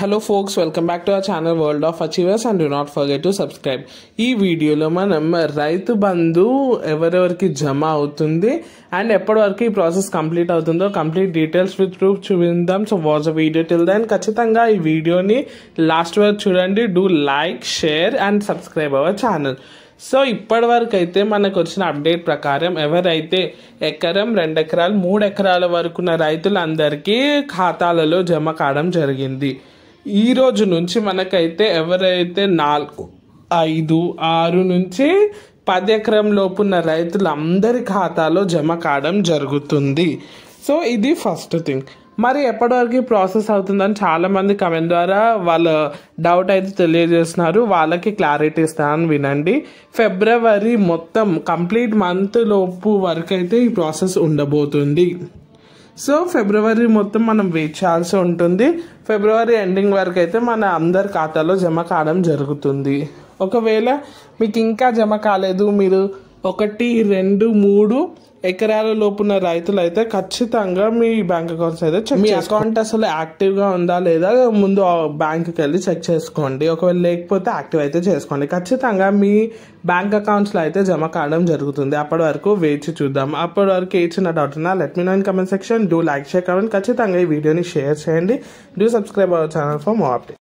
hello folks welcome back to our channel world of achievers and do not forget to subscribe ఈ వీడియోలో మనం రైతు బంధు ఎవరెవరికి జమ అవుతుంది అండ్ ఎప్పటి వరకు ఈ ప్రాసెస్ కంప్లీట్ అవుతుందో కంప్లీట్ డీటెయిల్స్ విత్ ప్రూఫ్ చూపిందాం so watch a video till then ఖచ్చితంగా ఈ వీడియోని లాస్ట్ వరకు చూడండి do like share and subscribe our channel so ఇప్పటి వరకు అయితే మనకు వచ్చిన అప్డేట్ ప్రకారం ఎవరైతే ఎకరం రెండు ఎకరాలు మూడు ఎకరాల వరకు ఉన్న రైతులందరికీ ఖాతాలలో జమ కావడం జరిగింది ఈ రోజు నుంచి మనకైతే ఎవరైతే నాలుగు ఐదు ఆరు నుంచి పది ఎకరం లోపు ఉన్న రైతులందరి ఖాతాలో జమ కావడం జరుగుతుంది సో ఇది ఫస్ట్ థింగ్ మరి ఎప్పటివరకు ఈ ప్రాసెస్ అవుతుందని చాలా మంది కమెంట్ ద్వారా వాళ్ళ డౌట్ అయితే తెలియజేస్తున్నారు వాళ్ళకి క్లారిటీ ఇస్తాను వినండి ఫిబ్రవరి మొత్తం కంప్లీట్ మంత్ లోపు వరకు అయితే ఈ ప్రాసెస్ ఉండబోతుంది సో ఫిబ్రవరి మొత్తం మనం వెయిట్ చేయాల్సి ఉంటుంది ఫిబ్రవరి ఎండింగ్ వరకు అయితే మన అందరి ఖాతాలో జమ కావడం జరుగుతుంది ఒకవేళ మీకు ఇంకా జమ కాలేదు మీరు ఒకటి రెండు మూడు ఎకరాల లోపున్న రైతులు అయితే ఖచ్చితంగా మీ బ్యాంక్ అకౌంట్స్ అయితే చెక్ మీ అకౌంట్ అసలు యాక్టివ్గా ఉందా లేదా ముందు బ్యాంక్కి వెళ్ళి చెక్ చేసుకోండి ఒకవేళ లేకపోతే యాక్టివ్ అయితే చేసుకోండి ఖచ్చితంగా మీ బ్యాంక్ అకౌంట్స్లో అయితే జమ కావడం జరుగుతుంది అప్పటి వరకు వేచి చూద్దాం అప్పటి వరకు ఏ చిన్న డౌట్ ఉన్నా let me know in comment section do like share comment ఖచ్చితంగా ఈ వీడియోని షేర్ చేయండి do subscribe our channel for more update